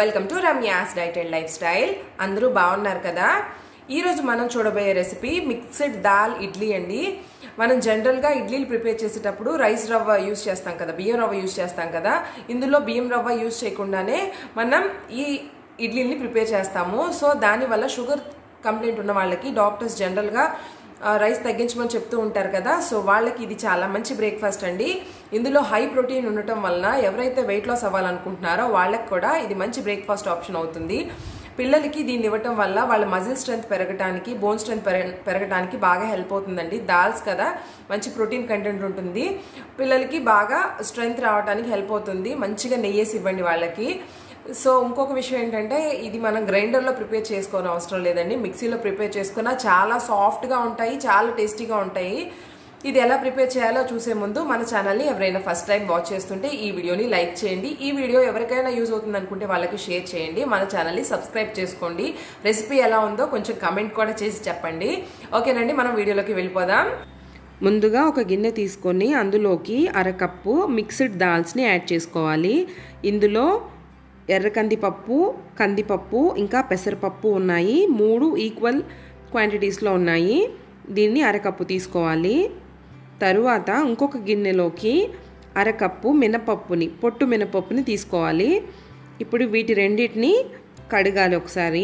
welcome to Ramya's diet and lifestyle అందరూ బాగున్నారు కదా ఈరోజు మనం చూడబోయే రెసిపీ మిక్స్డ్ దాల్ ఇడ్లీ అండి మనం జనరల్గా ఇడ్లీలు ప్రిపేర్ చేసేటప్పుడు రైస్ రవ్వ యూస్ చేస్తాం కదా బియ్యం రవ్వ యూస్ చేస్తాం కదా ఇందులో బియ్యం రవ్వ యూస్ చేయకుండానే మనం ఈ ఇడ్లీని ప్రిపేర్ చేస్తాము సో దానివల్ల షుగర్ కంప్లైంట్ ఉన్న వాళ్ళకి డాక్టర్స్ జనరల్గా ఆ, రైస్ తగ్గించమని చెప్తూ ఉంటారు కదా సో వాళ్ళకి ఇది చాలా మంచి బ్రేక్ఫాస్ట్ అండి ఇందులో హై ప్రోటీన్ ఉండటం వలన ఎవరైతే వెయిట్ లాస్ అవ్వాలనుకుంటున్నారో వాళ్ళకి కూడా ఇది మంచి బ్రేక్ఫాస్ట్ ఆప్షన్ అవుతుంది పిల్లలకి దీన్ని ఇవ్వటం వల్ల వాళ్ళ మజిల్ స్ట్రెంత్ పెరగడానికి బోన్ స్ట్రెంత్ పెరగడానికి బాగా హెల్ప్ అవుతుందండి దాల్స్ కదా మంచి ప్రోటీన్ కంటెంట్ ఉంటుంది పిల్లలకి బాగా స్ట్రెంత్ రావడానికి హెల్ప్ అవుతుంది మంచిగా నెయ్యేసి ఇవ్వండి వాళ్ళకి సో ఇంకొక విషయం ఏంటంటే ఇది మనం గ్రైండర్లో ప్రిపేర్ చేసుకోని అవసరం లేదండి మిక్సీలో ప్రిపేర్ చేసుకున్న చాలా సాఫ్ట్గా ఉంటాయి చాలా టేస్టీగా ఉంటాయి ఇది ఎలా ప్రిపేర్ చేయాలో చూసే ముందు మన ఛానల్ని ఎవరైనా ఫస్ట్ టైం వాచ్ చేస్తుంటే ఈ వీడియోని లైక్ చేయండి ఈ వీడియో ఎవరికైనా యూజ్ అవుతుంది అనుకుంటే వాళ్ళకి షేర్ చేయండి మన ఛానల్ని సబ్స్క్రైబ్ చేసుకోండి రెసిపీ ఎలా ఉందో కొంచెం కమెంట్ కూడా చేసి చెప్పండి ఓకేనండి మనం వీడియోలోకి వెళ్ళిపోదాం ముందుగా ఒక గిన్నె తీసుకొని అందులోకి అరకప్పు మిక్స్డ్ దాల్స్ని యాడ్ చేసుకోవాలి ఇందులో ఎర్ర కందిపప్పు కందిపప్పు ఇంకా పెసరపప్పు ఉన్నాయి మూడు ఈక్వల్ క్వాంటిటీస్లో ఉన్నాయి దీన్ని అరకప్పు తీసుకోవాలి తరువాత ఇంకొక గిన్నెలోకి అరకప్పు మినపప్పుని పొట్టు మినపప్పుని తీసుకోవాలి ఇప్పుడు వీటి రెండింటిని కడగాలి ఒకసారి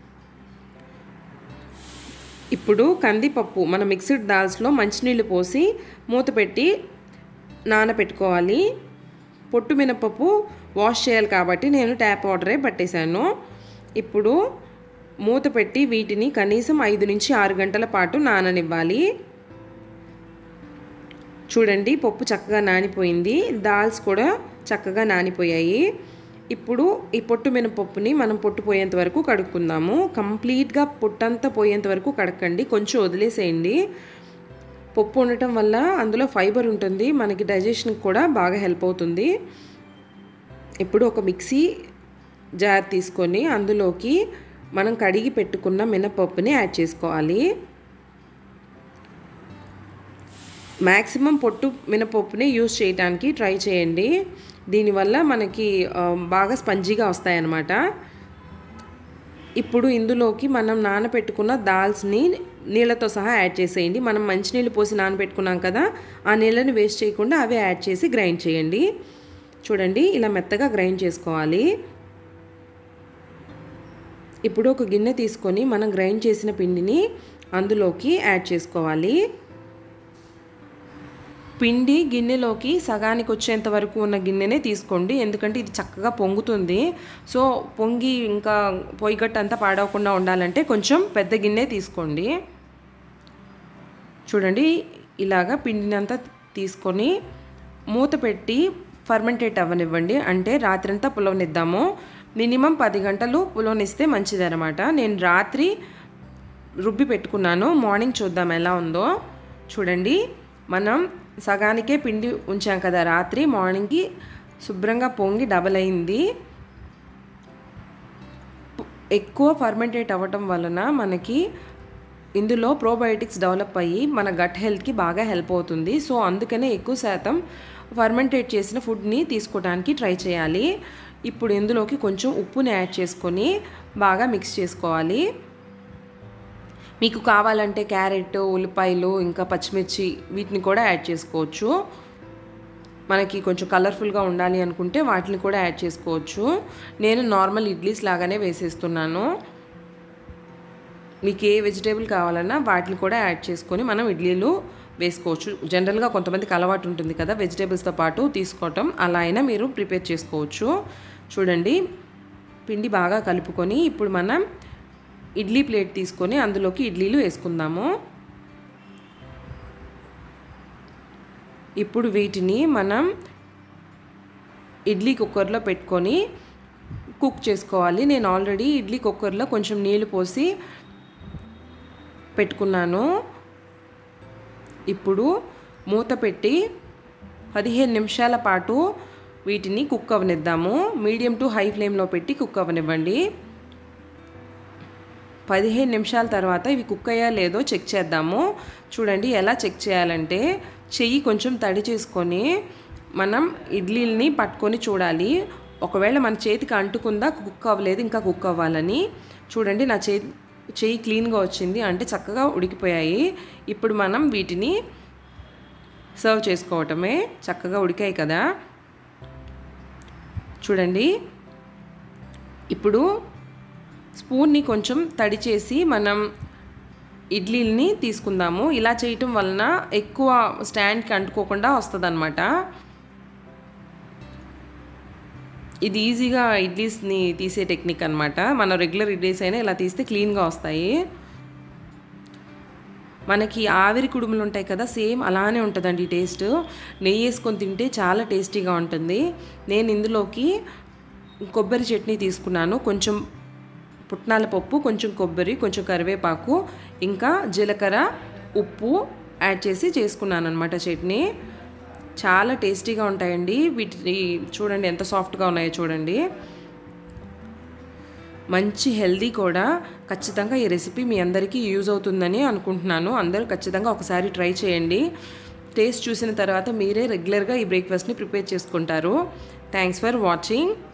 ఇప్పుడు కందిపప్పు మన మిక్స్డ్ దాల్స్లో మంచినీళ్ళు పోసి మూత పెట్టి నానబెట్టుకోవాలి పొట్టు మినపప్పు వాష్ చేయాలి కాబట్టి నేను ట్యాప్ వాటరే పట్టేశాను ఇప్పుడు మూత పెట్టి వీటిని కనీసం ఐదు నుంచి ఆరు గంటల పాటు నాననివ్వాలి చూడండి పప్పు చక్కగా నానిపోయింది దాల్స్ కూడా చక్కగా నానిపోయాయి ఇప్పుడు ఈ పొట్టు మినపప్పుని మనం పొట్టు పోయేంత వరకు కడుక్కుందాము కంప్లీట్గా పొట్టంతా పోయేంత వరకు కడకండి కొంచెం వదిలేసేయండి పప్పు ఉండటం వల్ల అందులో ఫైబర్ ఉంటుంది మనకి డైజెషన్కి కూడా బాగా హెల్ప్ అవుతుంది ఇప్పుడు ఒక మిక్సీ జార్ తీసుకొని అందులోకి మనం కడిగి పెట్టుకున్న మినపప్పుని యాడ్ చేసుకోవాలి మ్యాక్సిమం పొట్టు మినపప్పుని యూజ్ చేయడానికి ట్రై చేయండి దీనివల్ల మనకి ఆ, బాగా స్పంజీగా వస్తాయన్నమాట ఇప్పుడు ఇందులోకి మనం నానబెట్టుకున్న దాల్స్ని నీళ్ళతో సహా యాడ్ చేసేయండి మనం మంచినీళ్ళు పోసి నానబెట్టుకున్నాం కదా ఆ నీళ్ళని వేస్ట్ చేయకుండా అవే యాడ్ చేసి గ్రైండ్ చేయండి చూడండి ఇలా మెత్తగా గ్రైండ్ చేసుకోవాలి ఇప్పుడు ఒక గిన్నె తీసుకొని మనం గ్రైండ్ చేసిన పిండిని అందులోకి యాడ్ చేసుకోవాలి పిండి గిన్నెలోకి సగానికి వచ్చేంత వరకు ఉన్న గిన్నెనే తీసుకోండి ఎందుకంటే ఇది చక్కగా పొంగుతుంది సో పొంగి ఇంకా పొయ్యిగట్టు అంతా పాడవకుండా ఉండాలంటే కొంచెం పెద్ద గిన్నె తీసుకోండి చూడండి ఇలాగా పిండిని అంతా తీసుకొని మూత పెట్టి ఫర్మెంటేట్ అవ్వనివ్వండి అంటే రాత్రంతా పులవనిద్దాము మినిమం పది గంటలు పులవనిస్తే మంచిది అనమాట నేను రాత్రి రుబ్బి పెట్టుకున్నాను మార్నింగ్ చూద్దాం ఎలా ఉందో చూడండి మనం సగానికే పిండి ఉంచాం కదా రాత్రి మార్నింగ్కి శుభ్రంగా పొంగి డబల్ అయింది ఎక్కువ ఫర్మెంటేట్ అవ్వటం వలన మనకి ఇందులో ప్రోబయోటిక్స్ డెవలప్ అయ్యి మన గట్ హెల్త్కి బాగా హెల్ప్ అవుతుంది సో అందుకనే ఎక్కువ శాతం ఫర్మెంటేట్ చేసిన ఫుడ్ని తీసుకోవడానికి ట్రై చేయాలి ఇప్పుడు ఇందులోకి కొంచెం ఉప్పుని యాడ్ చేసుకొని బాగా మిక్స్ చేసుకోవాలి మీకు కావాలంటే క్యారెట్ ఉల్లిపాయలు ఇంకా పచ్చిమిర్చి వీటిని కూడా యాడ్ చేసుకోవచ్చు మనకి కొంచెం కలర్ఫుల్గా ఉండాలి అనుకుంటే వాటిని కూడా యాడ్ చేసుకోవచ్చు నేను నార్మల్ ఇడ్లీస్ లాగానే వేసేస్తున్నాను మీకు ఏ వెజిటేబుల్ కావాలన్నా వాటిని కూడా యాడ్ చేసుకొని మనం ఇడ్లీలు వేసుకోవచ్చు జనరల్గా కొంతమందికి అలవాటు ఉంటుంది కదా వెజిటేబుల్స్తో పాటు తీసుకోవటం అలా అయినా మీరు ప్రిపేర్ చేసుకోవచ్చు చూడండి పిండి బాగా కలుపుకొని ఇప్పుడు మనం ఇడ్లీ ప్లేట్ తీసుకొని అందులోకి ఇడ్లీలు వేసుకుందాము ఇప్పుడు వీటిని మనం ఇడ్లీ కుక్కర్లో పెట్టుకొని కుక్ చేసుకోవాలి నేను ఆల్రెడీ ఇడ్లీ కుక్కర్లో కొంచెం నీళ్లు పోసి పెట్టుకున్నాను ఇప్పుడు మూత పెట్టి పదిహేను నిమిషాల పాటు వీటిని కుక్ అవనిద్దాము మీడియం టు హై ఫ్లేమ్లో పెట్టి కుక్ అవనివ్వండి పదిహేను నిమిషాల తర్వాత ఇవి కుక్ అయ్యా లేదో చెక్ చేద్దాము చూడండి ఎలా చెక్ చేయాలంటే చెయ్యి కొంచెం తడి చేసుకొని మనం ఇడ్లీని పట్టుకొని చూడాలి ఒకవేళ మన చేతికి అంటుకుందా కుక్ అవ్వలేదు ఇంకా కుక్ అవ్వాలని చూడండి నా చేతి చేయి క్లీన్గా వచ్చింది అంటే చక్కగా ఉడికిపోయాయి ఇప్పుడు మనం వీటిని సర్వ్ చేసుకోవటమే చక్కగా ఉడికాయి కదా చూడండి ఇప్పుడు స్పూన్ని కొంచెం తడి చేసి మనం ఇడ్లీని తీసుకుందాము ఇలా చేయటం వలన ఎక్కువ స్టాండ్కి అంటుకోకుండా వస్తుంది ఇది ఈజీగా ఇడ్లీస్ని తీసే టెక్నిక్ అనమాట మనం రెగ్యులర్ ఇడ్లీస్ అయినా ఇలా తీస్తే క్లీన్గా వస్తాయి మనకి ఆవిరి కుడుములు ఉంటాయి కదా సేమ్ అలానే ఉంటుందండి టేస్ట్ నెయ్యి వేసుకొని తింటే చాలా టేస్టీగా ఉంటుంది నేను ఇందులోకి కొబ్బరి చట్నీ తీసుకున్నాను కొంచెం పుట్నాల పప్పు కొంచెం కొబ్బరి కొంచెం కరివేపాకు ఇంకా జీలకర్ర ఉప్పు యాడ్ చేసి చేసుకున్నాను అనమాట చట్నీ చాలా టేస్టీగా ఉంటాయండి వీటిని చూడండి ఎంత సాఫ్ట్గా ఉన్నాయో చూడండి మంచి హెల్దీ కూడా ఖచ్చితంగా ఈ రెసిపీ మీ అందరికీ యూజ్ అవుతుందని అనుకుంటున్నాను అందరూ ఖచ్చితంగా ఒకసారి ట్రై చేయండి టేస్ట్ చూసిన తర్వాత మీరే రెగ్యులర్గా ఈ బ్రేక్ఫాస్ట్ని ప్రిపేర్ చేసుకుంటారు థ్యాంక్స్ ఫర్ వాచింగ్